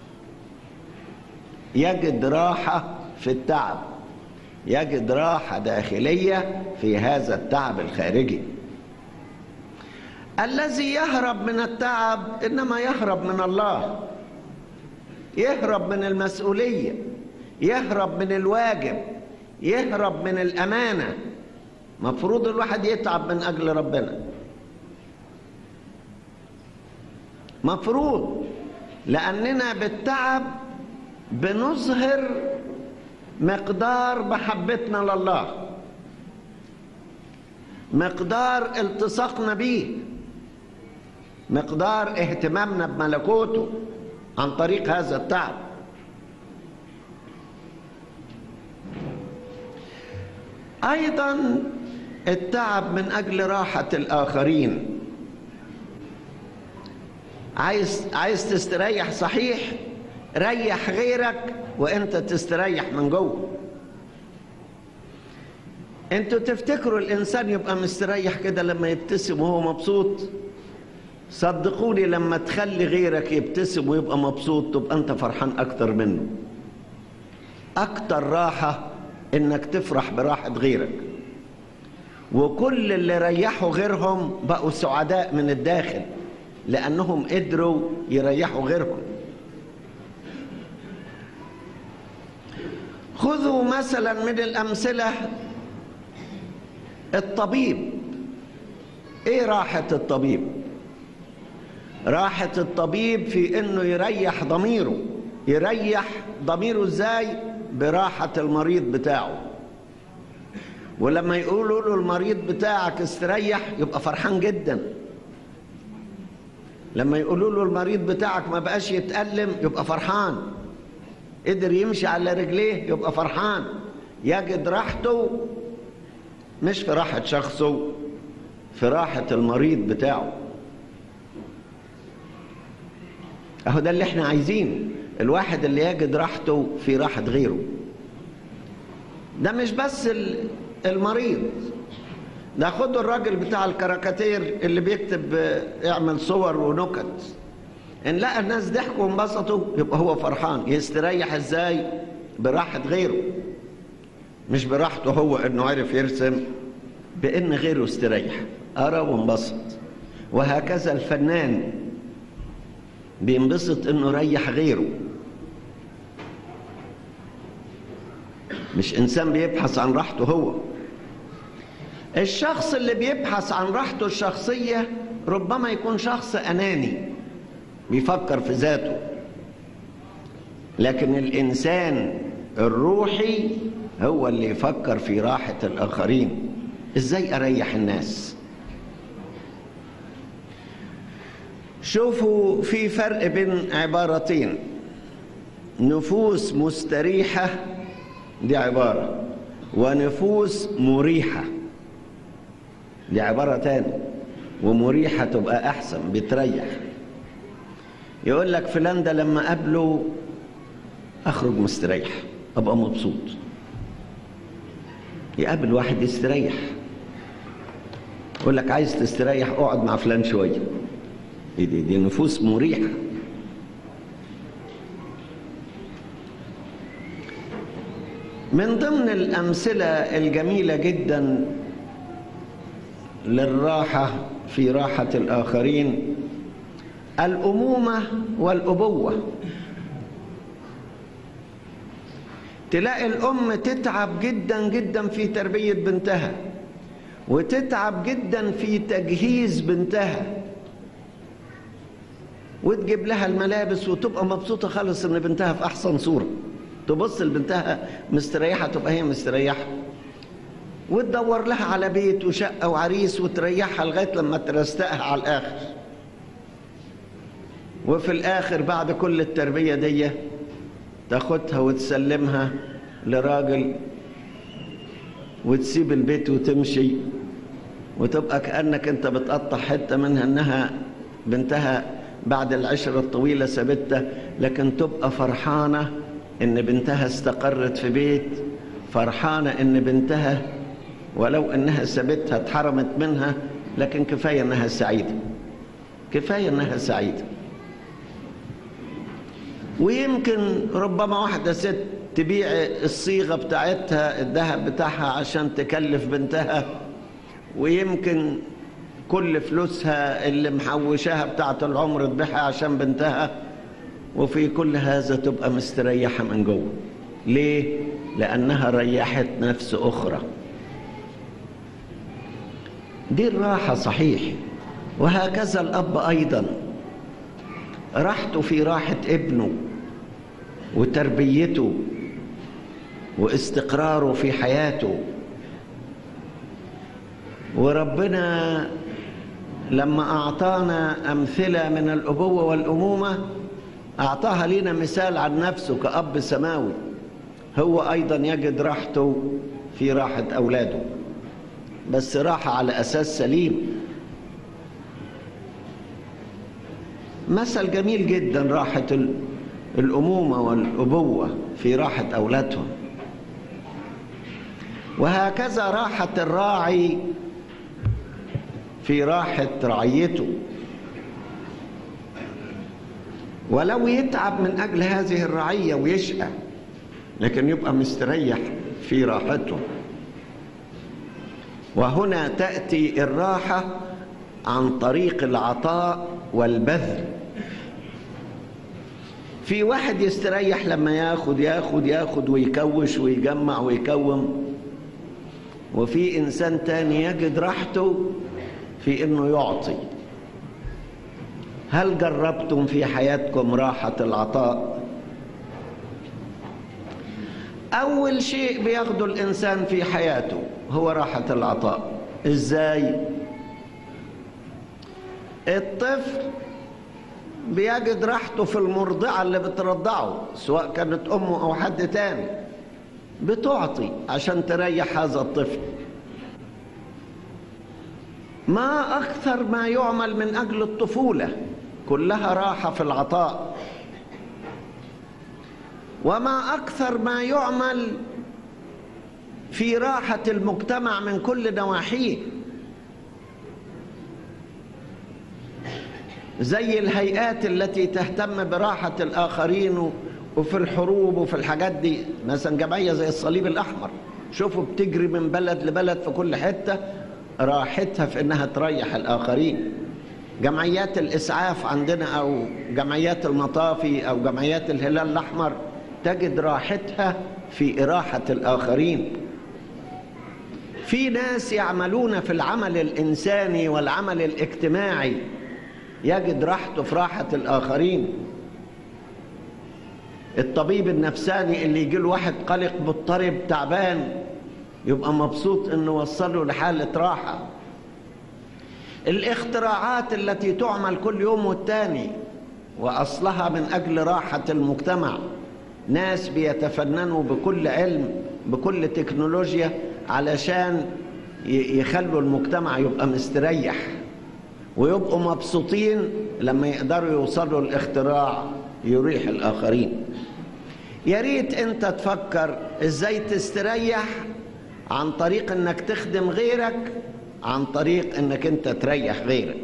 Speaker 1: يجد راحه في التعب يجد راحه داخليه في هذا التعب الخارجي الذي يهرب من التعب انما يهرب من الله يهرب من المسؤوليه يهرب من الواجب يهرب من الامانه مفروض الواحد يتعب من اجل ربنا مفروض لاننا بالتعب بنظهر مقدار محبتنا لله مقدار التصاقنا به مقدار اهتمامنا بملكوته عن طريق هذا التعب ايضا التعب من اجل راحه الاخرين عايز عايز تستريح صحيح ريح غيرك وانت تستريح من جوه انتوا تفتكروا الانسان يبقى مستريح كده لما يبتسم وهو مبسوط صدقوني لما تخلي غيرك يبتسم ويبقى مبسوط تبقى انت فرحان اكتر منه اكتر راحه انك تفرح براحه غيرك وكل اللي ريحوا غيرهم بقوا سعداء من الداخل لانهم قدروا يريحوا غيرهم خذوا مثلا من الامثله الطبيب ايه راحه الطبيب راحه الطبيب في انه يريح ضميره يريح ضميره ازاي براحه المريض بتاعه ولما يقولوا له المريض بتاعك استريح يبقى فرحان جدا لما يقولوا له المريض بتاعك ما بقاش يتألم يبقى فرحان قدر يمشي على رجليه يبقى فرحان يجد راحته مش في راحة شخصه في راحة المريض بتاعه اهو ده اللي احنا عايزينه الواحد اللي يجد راحته في راحة غيره ده مش بس المريض ده خدوا الراجل بتاع الكاريكاتير اللي بيكتب اعمل صور ونكت ان لقى الناس ضحكوا وانبسطوا يبقى هو فرحان يستريح ازاي براحة غيره مش براحته هو انه عرف يرسم بان غيره استريح ارى وانبسط وهكذا الفنان بينبسط انه ريح غيره مش انسان بيبحث عن راحته هو الشخص اللي بيبحث عن راحته الشخصيه ربما يكون شخص اناني بيفكر في ذاته لكن الانسان الروحي هو اللي يفكر في راحه الاخرين ازاي اريح الناس شوفوا في فرق بين عبارتين نفوس مستريحه دي عباره ونفوس مريحه دي عباره تاني ومريحه تبقى احسن بتريح يقول لك فلان ده لما قابله اخرج مستريح ابقى مبسوط يقابل واحد يستريح يقول لك عايز تستريح اقعد مع فلان شويه دي, دي, دي نفوس مريحه من ضمن الامثله الجميله جدا للراحه في راحه الاخرين الأمومة والأبوة تلاقي الأم تتعب جدا جدا في تربية بنتها وتتعب جدا في تجهيز بنتها وتجيب لها الملابس وتبقى مبسوطة خالص إن بنتها في أحسن صورة تبص لبنتها مستريحة تبقى هي مستريحة وتدور لها على بيت وشقة وعريس وتريحها لغاية لما ترستقها على الآخر وفي الآخر بعد كل التربية دي تاخدها وتسلمها لراجل وتسيب البيت وتمشي وتبقى كأنك انت بتقطع حتة منها انها بنتها بعد العشرة الطويلة سابتها لكن تبقى فرحانة ان بنتها استقرت في بيت فرحانة ان بنتها ولو انها سابتها اتحرمت منها لكن كفاية انها سعيدة كفاية انها سعيدة ويمكن ربما واحدة ست تبيع الصيغة بتاعتها الذهب بتاعها عشان تكلف بنتها ويمكن كل فلوسها اللي محوشاها بتاعت العمر تبيعها عشان بنتها وفي كل هذا تبقى مستريحة من جوه ليه؟ لأنها ريحت نفس أخرى دي الراحة صحيح وهكذا الأب أيضا راحته في راحة ابنه وتربيته واستقراره في حياته وربنا لما أعطانا أمثلة من الأبوة والأمومة أعطاها لنا مثال عن نفسه كأب سماوي هو أيضا يجد راحته في راحة أولاده بس راحة على أساس سليم مثل جميل جدا راحة الأمومة والأبوة في راحة أولادهم وهكذا راحة الراعي في راحة رعيته ولو يتعب من أجل هذه الرعية ويشقى لكن يبقى مستريح في راحته وهنا تأتي الراحة عن طريق العطاء والبذل في واحد يستريح لما ياخد ياخد ياخد ويكوش ويجمع ويكوم وفي إنسان تاني يجد راحته في إنه يعطي هل جربتم في حياتكم راحة العطاء؟ أول شيء بياخده الإنسان في حياته هو راحة العطاء إزاي؟ الطفل بيجد راحته في المرضعة اللي بترضعه سواء كانت أمه أو حد تاني بتعطي عشان تريح هذا الطفل ما أكثر ما يعمل من أجل الطفولة كلها راحة في العطاء وما أكثر ما يعمل في راحة المجتمع من كل نواحيه زي الهيئات التي تهتم براحة الآخرين وفي الحروب وفي الحاجات دي مثلا جمعية زي الصليب الأحمر شوفوا بتجري من بلد لبلد في كل حتة راحتها في إنها تريح الآخرين جمعيات الإسعاف عندنا أو جمعيات المطافي أو جمعيات الهلال الأحمر تجد راحتها في إراحة الآخرين في ناس يعملون في العمل الإنساني والعمل الاجتماعي يجد راحته في راحة الآخرين الطبيب النفساني اللي يجي له واحد قلق مضطرب تعبان يبقى مبسوط انه وصله لحالة راحة الاختراعات التي تعمل كل يوم والتاني وأصلها من أجل راحة المجتمع ناس بيتفننوا بكل علم بكل تكنولوجيا علشان يخلوا المجتمع يبقى مستريح ويبقوا مبسوطين لما يقدروا يوصلوا الاختراع يريح الآخرين يا ريت انت تفكر ازاي تستريح عن طريق انك تخدم غيرك عن طريق انك انت تريح غيرك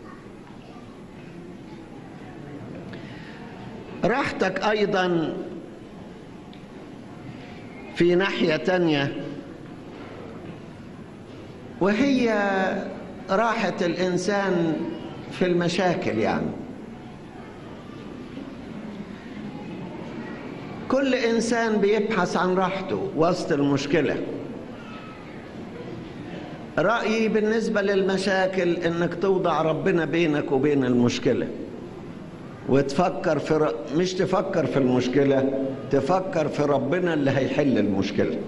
Speaker 1: راحتك ايضا في ناحية تانية وهي راحة الإنسان في المشاكل يعني كل إنسان بيبحث عن راحته وسط المشكلة رأيي بالنسبة للمشاكل إنك توضع ربنا بينك وبين المشكلة وتفكر في ر... مش تفكر في المشكلة تفكر في ربنا اللي هيحل المشكلة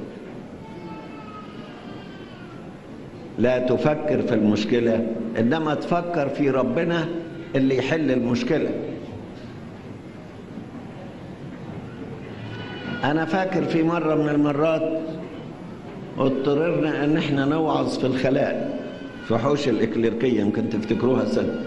Speaker 1: لا تفكر في المشكلة إنما تفكر في ربنا اللي يحل المشكلة أنا فاكر في مرة من المرات اضطررنا ان احنا نوعظ في الخلاء في حوش الاكليركيه يمكن تفتكروها سنه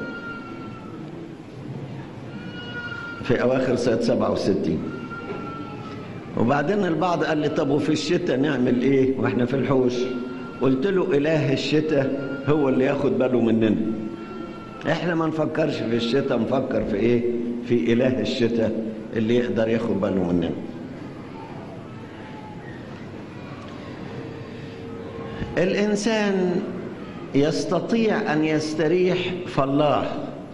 Speaker 1: في اواخر سنه 67 وبعدين البعض قال لي طب وفي الشتاء نعمل ايه واحنا في الحوش قلت له اله الشتاء هو اللي ياخد باله مننا احنا ما نفكرش في الشتاء نفكر في ايه في اله الشتاء اللي يقدر ياخد باله مننا الإنسان يستطيع أن يستريح فالله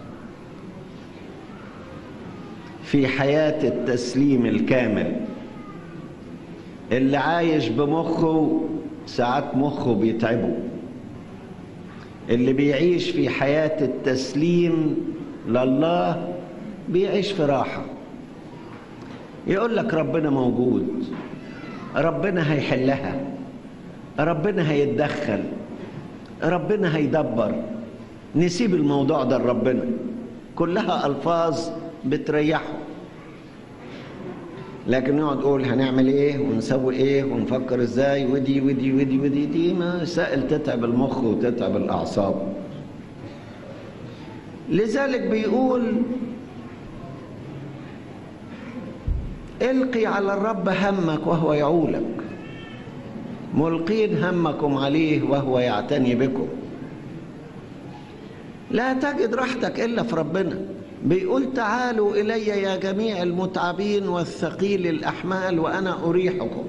Speaker 1: في حياة التسليم الكامل اللي عايش بمخه ساعات مخه بيتعبه اللي بيعيش في حياة التسليم لله بيعيش في راحة يقول لك ربنا موجود ربنا هيحلها ربنا هيتدخل ربنا هيدبر نسيب الموضوع ده لربنا كلها الفاظ بتريحه لكن يقعد يقول هنعمل ايه ونسوي ايه ونفكر ازاي ودي ودي ودي ودي دي مسائل تتعب المخ وتتعب الاعصاب لذلك بيقول القي على الرب همك وهو يعولك ملقين همكم عليه وهو يعتني بكم لا تجد راحتك الا في ربنا بيقول تعالوا الي يا جميع المتعبين والثقيل الاحمال وانا اريحكم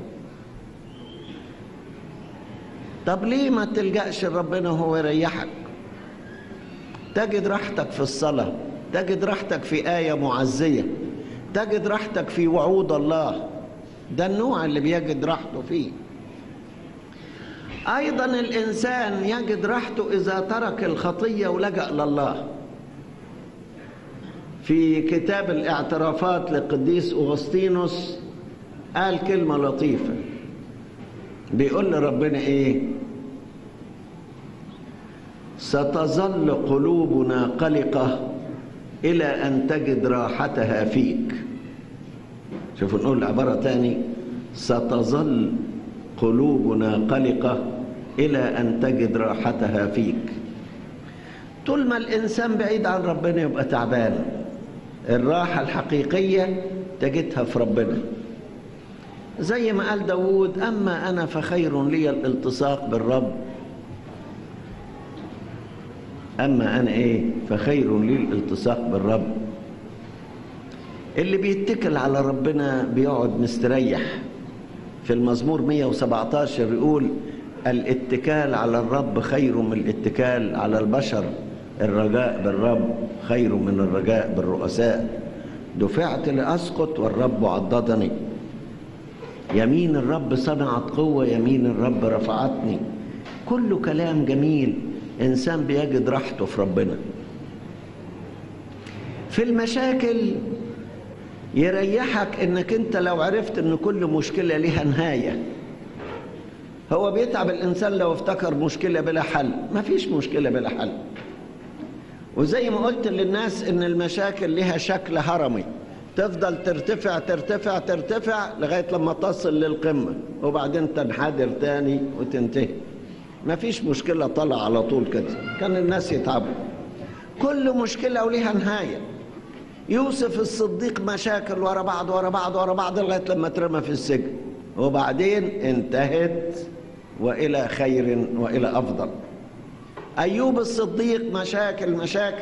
Speaker 1: طب ليه ما تلجاش لربنا وهو يريحك تجد راحتك في الصلاه تجد راحتك في ايه معزيه تجد راحتك في وعود الله ده النوع اللي بيجد راحته فيه ايضا الانسان يجد راحته اذا ترك الخطيه ولجا لله في كتاب الاعترافات للقديس اغسطينوس قال كلمه لطيفه بيقول لربنا ايه ستظل قلوبنا قلقه الى ان تجد راحتها فيك شوفوا نقول العباره تاني ستظل قلوبنا قلقة إلى أن تجد راحتها فيك طول ما الإنسان بعيد عن ربنا يبقى تعبان الراحة الحقيقية تجدها في ربنا زي ما قال داود أما أنا فخير لي الالتصاق بالرب أما أنا إيه فخير لي الالتصاق بالرب اللي بيتكل على ربنا بيقعد مستريح في المزمور 117 يقول الاتكال على الرب خير من الاتكال على البشر الرجاء بالرب خير من الرجاء بالرؤساء دفعت لأسقط والرب عضدني يمين الرب صنعت قوة يمين الرب رفعتني كله كلام جميل إنسان بيجد راحته في ربنا في المشاكل يريحك انك انت لو عرفت ان كل مشكله لها نهايه هو بيتعب الانسان لو افتكر مشكله بلا حل مفيش مشكله بلا حل وزي ما قلت للناس ان المشاكل لها شكل هرمي تفضل ترتفع ترتفع ترتفع لغايه لما تصل للقمه وبعدين تنحدر تاني وتنتهي مفيش مشكله طالعه على طول كده كان الناس يتعبوا كل مشكله ولها نهايه يوسف الصديق مشاكل ورا بعض ورا بعض ورا بعض لغايه لما اترمى في السجن وبعدين انتهت والى خير والى افضل ايوب الصديق مشاكل مشاكل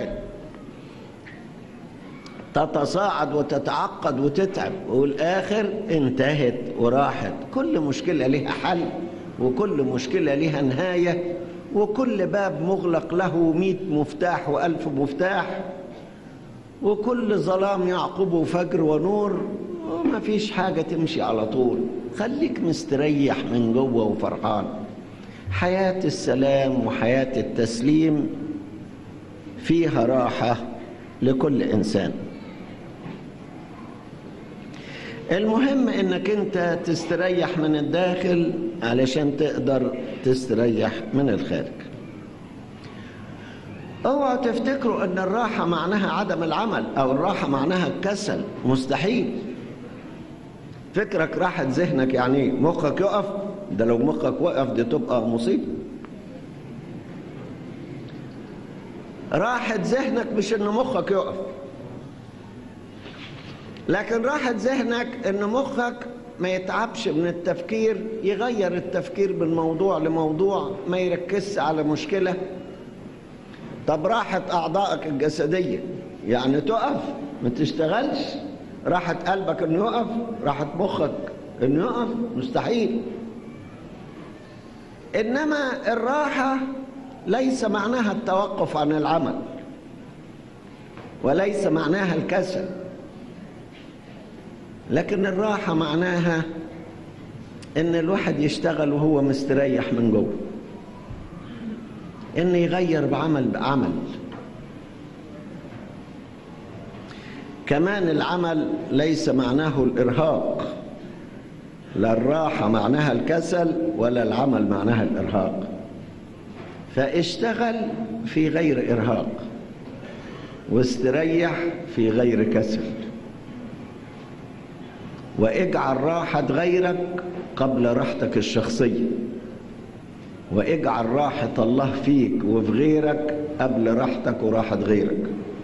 Speaker 1: تتصاعد وتتعقد وتتعب والاخر انتهت وراحت كل مشكله لها حل وكل مشكله لها نهايه وكل باب مغلق له مئة مفتاح وألف مفتاح وكل ظلام يعقبه فجر ونور وما فيش حاجة تمشي على طول خليك مستريح من جوه وفرحان حياة السلام وحياة التسليم فيها راحة لكل إنسان المهم انك انت تستريح من الداخل علشان تقدر تستريح من الخارج اوعوا تفتكروا ان الراحة معناها عدم العمل او الراحة معناها الكسل مستحيل فكرك راحة ذهنك يعني ايه مخك يقف ده لو مخك وقف دي تبقى مصيبة راحة ذهنك مش ان مخك يقف لكن راحة ذهنك ان مخك ما يتعبش من التفكير يغير التفكير من موضوع لموضوع ما يركزش على مشكلة طب راحة أعضائك الجسدية يعني تقف ما تشتغلش راحة قلبك انه يقف راحة مخك انه يقف مستحيل انما الراحة ليس معناها التوقف عن العمل وليس معناها الكسل لكن الراحة معناها ان الواحد يشتغل وهو مستريح من جوه ان يغير بعمل بعمل كمان العمل ليس معناه الارهاق لا الراحة معناها الكسل ولا العمل معناها الارهاق فاشتغل في غير ارهاق واستريح في غير كسل واجعل راحة غيرك قبل راحتك الشخصية واجعل راحة الله فيك وفي غيرك قبل راحتك وراحة غيرك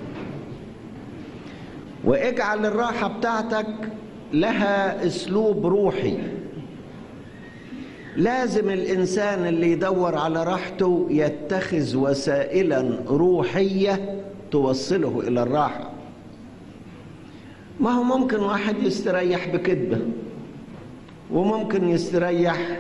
Speaker 1: واجعل الراحة بتاعتك لها اسلوب روحي لازم الانسان اللي يدور على راحته يتخذ وسائلا روحية توصله الى الراحة ما هو ممكن واحد يستريح بكذبة وممكن يستريح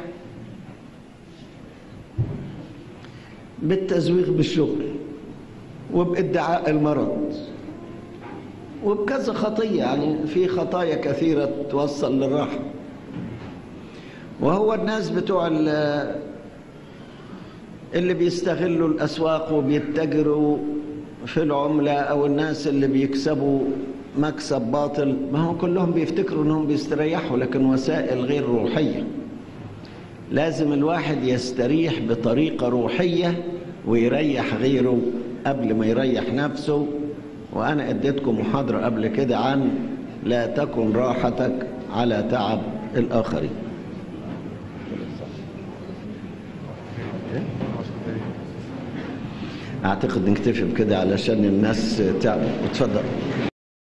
Speaker 1: بالتزويغ بالشغل وبادعاء المرض وبكذا خطية يعني في خطايا كثيرة توصل للراحة وهو الناس بتوع اللي بيستغلوا الأسواق وبيتجروا في العملة أو الناس اللي بيكسبوا مكسب باطل ما هو كلهم بيفتكروا انهم بيستريحوا لكن وسائل غير روحية لازم الواحد يستريح بطريقة روحية ويريح غيره قبل ما يريح نفسه وأنا اديتكم محاضرة قبل كده عن لا تكن راحتك على تعب الآخرين أعتقد نكتفي بكده علشان الناس تعب اتفضل